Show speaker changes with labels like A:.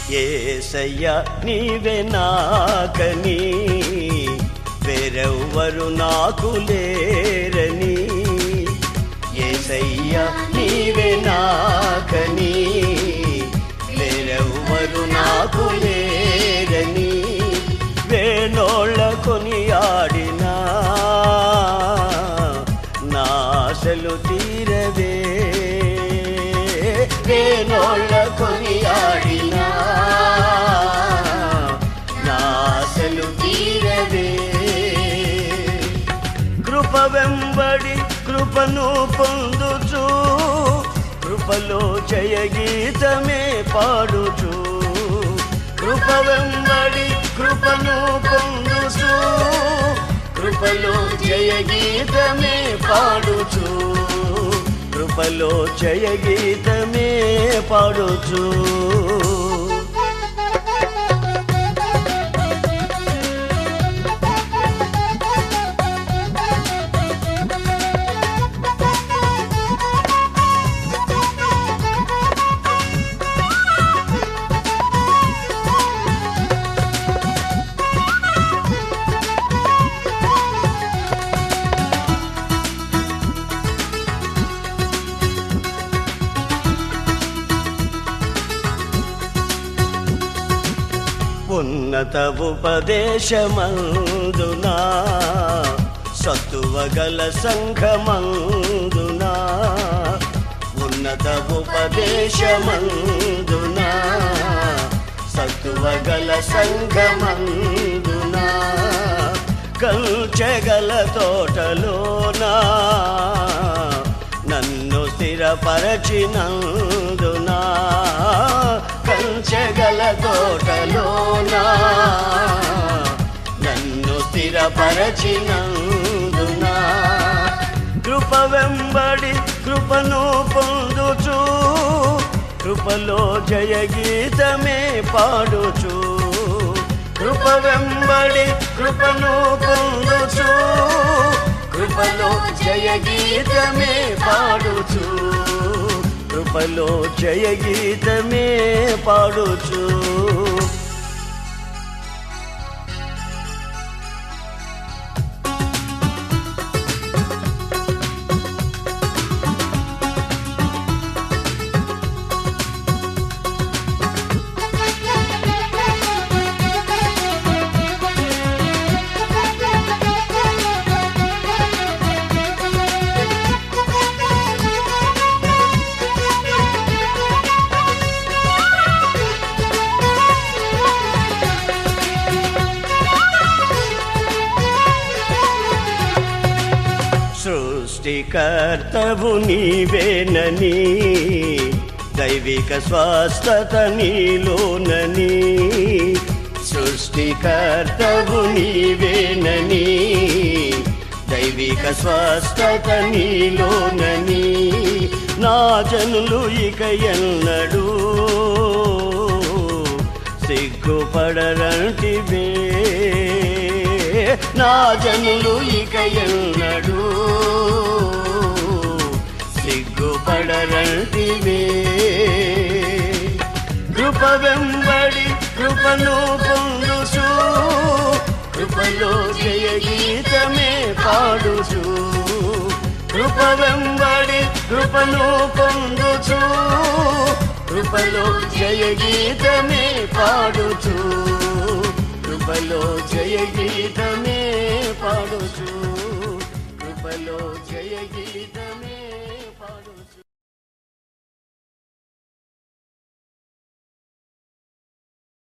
A: ఏసయ్య నీవే నాకని వేరెవ్వరు నాకు లేరని ఏసయ్య నీవే నాకని వేరెవ్వరు నాకు లేరని వేణోళ్ళ కొనియాడినా నాశలు తీరవే వేణోళ్ళ కొనియాడినా నాశలు తీరవే కృప వెంబడి కృపను పొందుచు కృపలో జయ గీతమే పాడుచు కృప వెంబడి కృపను పొందుచు కృపలో జయ గీతమే పాడుచు కృపలో జయ గీతమే పాడుచు ఉన్నత ఉపదేశమందునా సత్తువగల సంఘమందునా ఉన్నత ఉపదేశమందునా సత్తువగల సంఘమందునా కంచెగల తోటలోనా నన్ను స్థిరపరచినందునా కంచెగల తోటలోనా నన్ను స్థిరపరచినందునా కృప వెంబడి కృపను పొందుచు కృపలో జయ గీతమే పాడుచు కృప వెంబడి కృపను పొందుచు కృపలో జయ గీతమే పాడుచు కృపలో జయ గీతమే పాడుచు సృష్టికర్తవు నీవేనని దైవిక స్వస్థత నీలోనని సృష్టికర్తవు నీవేనని దైవిక స్వస్థత నీలోనని నా జనులు ఇక ఎన్నడూ సిగ్గుపడరంటివే నా జనులు ఇక ఎన్నడూ సిగ్గుపడరంటివే కృప వెంబడి కృపను పొందుచు కృపలో జయ గీతమే పాడుచు కృప వెంబడి కృపను పొందుచు కృపలో జయ గీతమే పాడుచు కృపలో జయ గీతమే పాడుచు కృపలో జయ గీతమే